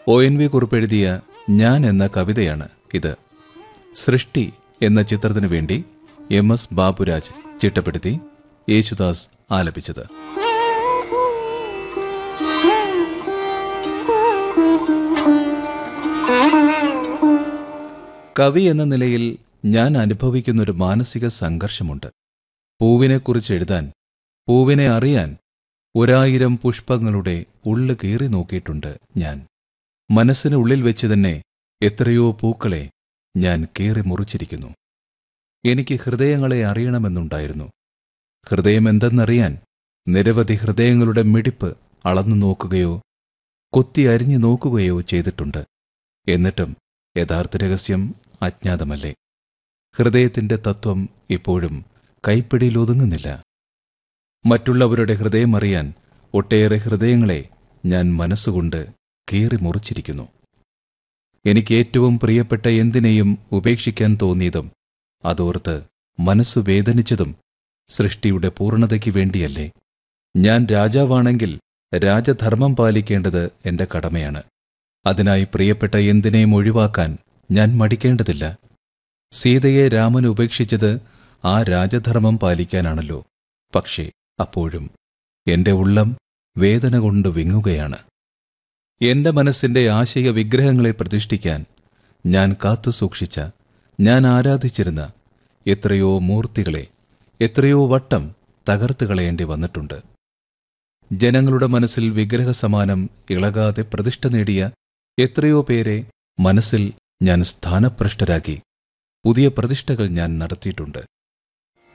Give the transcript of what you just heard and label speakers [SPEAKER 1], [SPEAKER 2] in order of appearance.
[SPEAKER 1] O N V കുറിപ്പെഴുതിയ ഞാൻ എന്ന കവിതയാണ് ഇത് സൃഷ്ടി എന്ന ചിത്രത്തിനു വേണ്ടി എം എസ് ബാബുരാജ് ചിട്ടപ്പെടുത്തി യേശുദാസ് ആലപിച്ചത് കവി എന്ന നിലയിൽ ഞാൻ അനുഭവിക്കുന്നൊരു മാനസിക സംഘർഷമുണ്ട് പൂവിനെക്കുറിച്ച് എഴുതാൻ പൂവിനെ അറിയാൻ ഒരായിരം പുഷ്പങ്ങളുടെ ഉള്ളു കീറി നോക്കിയിട്ടുണ്ട് ഞാൻ മനസ്സിന് ഉള്ളിൽ വെച്ച് തന്നെ എത്രയോ പൂക്കളെ ഞാൻ കീറി മുറിച്ചിരിക്കുന്നു എനിക്ക് ഹൃദയങ്ങളെ അറിയണമെന്നുണ്ടായിരുന്നു ഹൃദയം എന്തെന്നറിയാൻ നിരവധി ഹൃദയങ്ങളുടെ മിടിപ്പ് അളന്നു നോക്കുകയോ കൊത്തി അരിഞ്ഞു നോക്കുകയോ ചെയ്തിട്ടുണ്ട് എന്നിട്ടും യഥാർത്ഥ രഹസ്യം അജ്ഞാതമല്ലേ ഹൃദയത്തിന്റെ തത്വം ഇപ്പോഴും കൈപ്പിടിയിൽ ഒതുങ്ങുന്നില്ല മറ്റുള്ളവരുടെ ഹൃദയം അറിയാൻ ഒട്ടേറെ ഹൃദയങ്ങളെ ഞാൻ മനസ്സുകൊണ്ട് കീറി മുറിച്ചിരിക്കുന്നു എനിക്ക് ഏറ്റവും പ്രിയപ്പെട്ട എന്തിനേയും ഉപേക്ഷിക്കാൻ തോന്നിയതും അതോർത്ത് മനസ്സു വേദനിച്ചതും സൃഷ്ടിയുടെ പൂർണ്ണതയ്ക്ക് വേണ്ടിയല്ലേ ഞാൻ രാജാവാണെങ്കിൽ രാജധർമ്മം പാലിക്കേണ്ടത് എന്റെ കടമയാണ് അതിനായി പ്രിയപ്പെട്ട എന്തിനേയും ഒഴിവാക്കാൻ ഞാൻ മടിക്കേണ്ടതില്ല സീതയെ രാമൻ ഉപേക്ഷിച്ചത് ആ രാജധർമ്മം പാലിക്കാനാണല്ലോ പക്ഷേ അപ്പോഴും എന്റെ ഉള്ളം വേദന കൊണ്ട് വിങ്ങുകയാണ് എന്റെ മനസ്സിന്റെ ആശയ വിഗ്രഹങ്ങളെ പ്രതിഷ്ഠിക്കാൻ ഞാൻ കാത്തു സൂക്ഷിച്ച ഞാൻ ആരാധിച്ചിരുന്ന എത്രയോ മൂർത്തികളെ എത്രയോ വട്ടം തകർത്ത് കളയേണ്ടി വന്നിട്ടുണ്ട് ജനങ്ങളുടെ മനസ്സിൽ വിഗ്രഹസമാനം ഇളകാതെ പ്രതിഷ്ഠ നേടിയ എത്രയോ പേരെ മനസ്സിൽ ഞാൻ സ്ഥാനഭ്രഷ്ടരാക്കി പുതിയ പ്രതിഷ്ഠകൾ ഞാൻ നടത്തിയിട്ടുണ്ട്